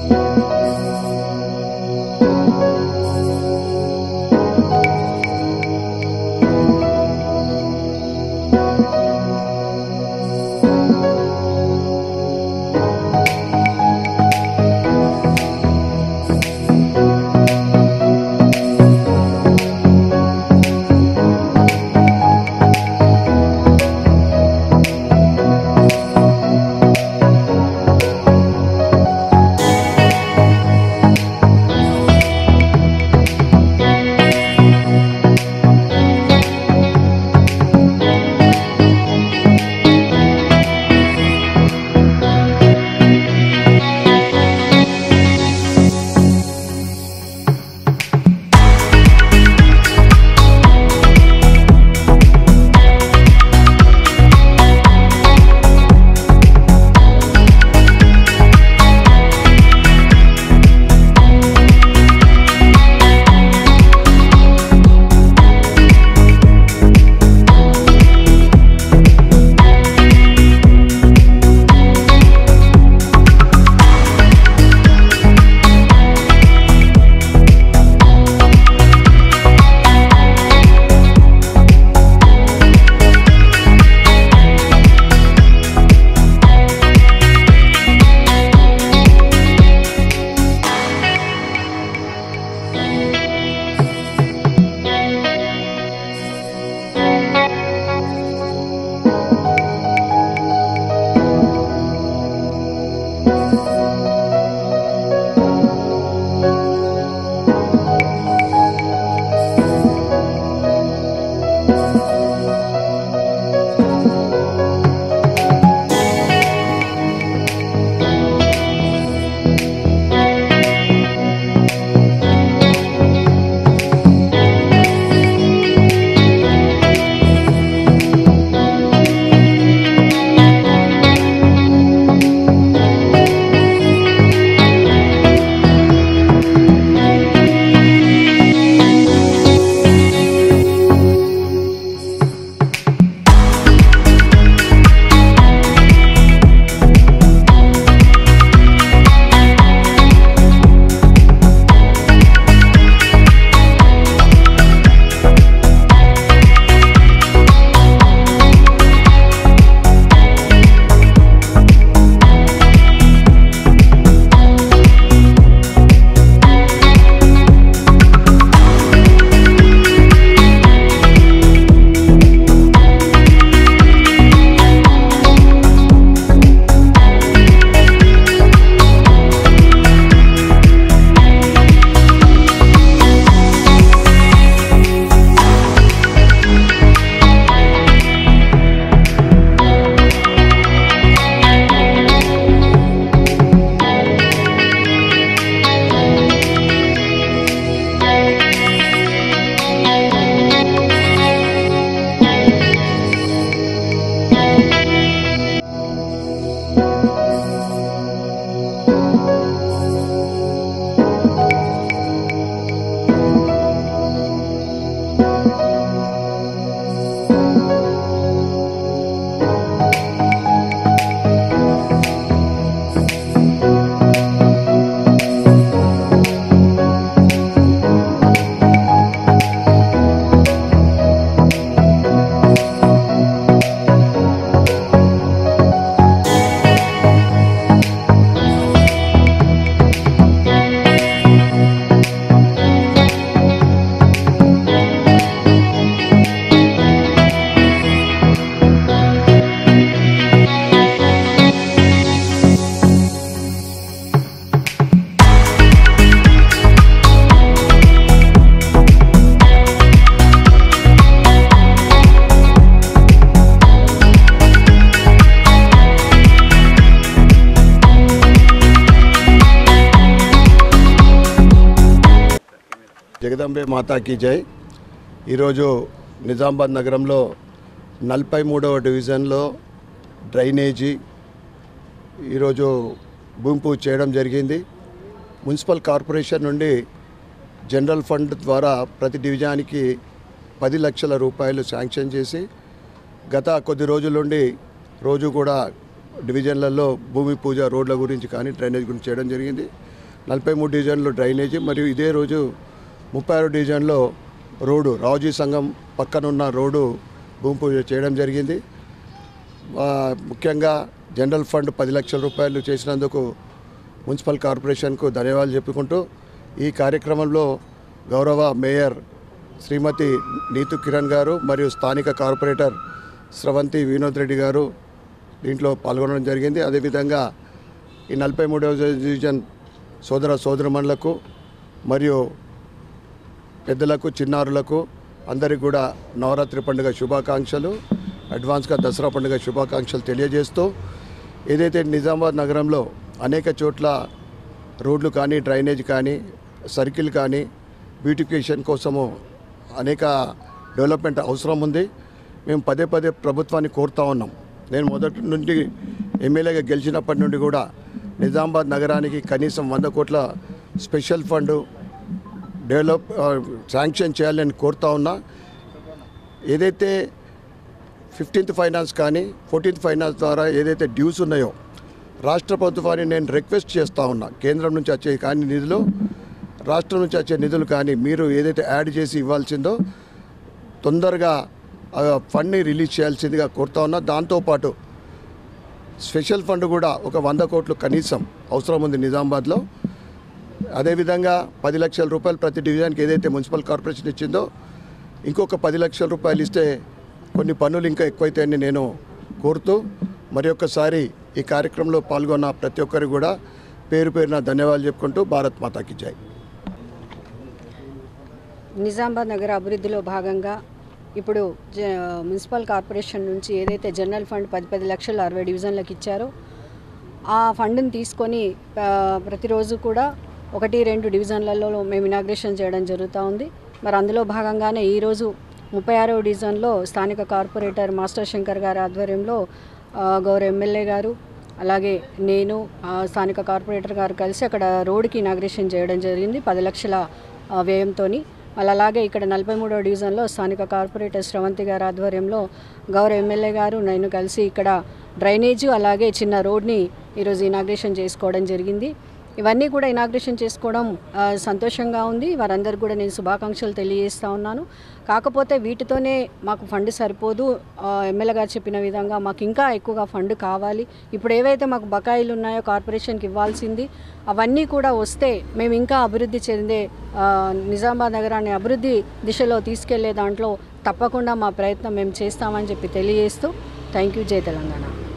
జగదంబే మాతాకి జై ఈరోజు నిజామాబాద్ నగరంలో నలభై మూడవ డివిజన్లో డ్రైనేజీ ఈరోజు భూమి పూజ చేయడం జరిగింది మున్సిపల్ కార్పొరేషన్ నుండి జనరల్ ఫండ్ ద్వారా ప్రతి డివిజన్కి పది లక్షల రూపాయలు శాంక్షన్ చేసి గత కొద్ది రోజుల నుండి రోజు కూడా డివిజన్లలో భూమి పూజ రోడ్ల గురించి కానీ డ్రైనేజ్ గురించి చేయడం జరిగింది నలభై మూడు డివిజన్లో డ్రైనేజీ మరియు ఇదే రోజు ముప్పై ఆరు డివిజన్లో రోడ్డు రావుజీ సంఘం పక్కనున్న రోడ్డు భూమి పూజ చేయడం జరిగింది ఆ, ముఖ్యంగా జనరల్ ఫండ్ పది లక్షల రూపాయలు చేసినందుకు మున్సిపల్ కార్పొరేషన్కు ధన్యవాదాలు చెప్పుకుంటూ ఈ కార్యక్రమంలో గౌరవ మేయర్ శ్రీమతి నీతు కిరణ్ గారు మరియు స్థానిక కార్పొరేటర్ స్రవంతి వినోద్ రెడ్డి గారు దీంట్లో పాల్గొనడం జరిగింది అదేవిధంగా ఈ నలభై మూడవ డివిజన్ సోదర సోదరమణులకు మరియు పెద్దలకు చిన్నారులకు అందరికీ కూడా నవరాత్రి పండుగ శుభాకాంక్షలు అడ్వాన్స్గా దసరా పండుగ శుభాకాంక్షలు తెలియజేస్తూ ఏదైతే నిజామాబాద్ నగరంలో అనేక చోట్ల రోడ్లు కానీ డ్రైనేజ్ కానీ సర్కిల్ కానీ బ్యూటిఫికేషన్ కోసము అనేక డెవలప్మెంట్ అవసరం ఉంది మేము పదే పదే ప్రభుత్వాన్ని కోరుతా ఉన్నాం నేను మొదటి నుండి ఎమ్మెల్యేగా గెలిచినప్పటి నుండి కూడా నిజామాబాద్ నగరానికి కనీసం వంద కోట్ల special fund develop ah, sanction చేయాలని కోరుతా ఉన్నా ఏదైతే ఫిఫ్టీన్త్ ఫైనాన్స్ కానీ ఫోర్టీన్త్ ఫైనాన్స్ ద్వారా ఏదైతే డ్యూస్ ఉన్నాయో రాష్ట్ర ప్రభుత్వాన్ని నేను రిక్వెస్ట్ చేస్తూ ఉన్నా కేంద్రం నుంచి వచ్చే కానీ నిధులు రాష్ట్రం నుంచి వచ్చే నిధులు కానీ మీరు ఏదైతే యాడ్ చేసి ఇవ్వాల్సిందో తొందరగా ఆ ఫండ్ని రిలీజ్ చేయాల్సిందిగా కోరుతా ఉన్నా దాంతోపాటు స్పెషల్ ఫండ్ కూడా ఒక వంద కోట్లు కనీసం అవసరం ఉంది నిజామాబాద్లో అదేవిధంగా పది లక్షల రూపాయలు ప్రతి డివిజన్కి ఏదైతే మున్సిపల్ కార్పొరేషన్ ఇచ్చిందో ఇంకొక పది లక్షల రూపాయలు ఇస్తే కొన్ని పనులు ఇంకా ఎక్కువైతాయని నేను కోరుతూ మరి ఒక్కసారి ఈ కార్యక్రమంలో పాల్గొన్న ప్రతి ఒక్కరికి కూడా పేరు పేరున ధన్యవాదాలు చెప్పుకుంటూ భారత్ మాతాకి జై నిజామాబాద్ నగర అభివృద్ధిలో భాగంగా ఇప్పుడు జ మున్సిపల్ కార్పొరేషన్ నుంచి ఏదైతే జనరల్ ఫండ్ పది పది లక్షలు అరవై డివిజన్లకు ఇచ్చారో ఆ ఫండ్ని తీసుకొని ఆ, ప్రతిరోజు కూడా ఒకటి రెండు డివిజన్లలో మేము ఇనాగ్రేషన్ చేయడం జరుగుతూ ఉంది మరి అందులో భాగంగానే ఈరోజు ముప్పై ఆరవ డివిజన్లో స్థానిక కార్పొరేటర్ మాస్టర్ శంకర్ గారి ఆధ్వర్యంలో ఆ, గౌరవ ఎమ్మెల్యే గారు అలాగే నేను ఆ, స్థానిక కార్పొరేటర్ గారు కలిసి అక్కడ రోడ్డుకి ఇనాగ్రేషన్ చేయడం జరిగింది పది లక్షల వ్యయంతో మళ్ళీ అలాగే ఇక్కడ నలభై మూడో డివిజన్లో స్థానిక కార్పొరేటర్ శ్రవంతి గారి ఆధ్వర్యంలో గౌరవ ఎమ్మెల్యే గారు నేను కలిసి ఇక్కడ డ్రైనేజు అలాగే చిన్న రోడ్ని ఈరోజు ఇనాగ్రేషన్ చేసుకోవడం జరిగింది ఇవన్నీ కూడా ఇనాగ్రేషన్ చేసుకోవడం ఆ, సంతోషంగా ఉంది వారందరూ కూడా నేను శుభాకాంక్షలు తెలియజేస్తా ఉన్నాను కాకపోతే వీటితోనే మాకు ఫండ్ సరిపోదు ఆ, ఎమ్మెల్యే గారు చెప్పిన విధంగా మాకు ఇంకా ఎక్కువగా ఫండ్ కావాలి ఇప్పుడు ఏవైతే మాకు బకాయిలు ఉన్నాయో కార్పొరేషన్కి ఇవ్వాల్సింది అవన్నీ కూడా వస్తే మేము ఇంకా అభివృద్ధి చెందే ఆ, నిజామాబాద్ నగరాన్ని అభివృద్ధి దిశలో తీసుకెళ్లే దాంట్లో తప్పకుండా మా ప్రయత్నం మేము చేస్తామని చెప్పి తెలియజేస్తూ థ్యాంక్ యూ జై తెలంగాణ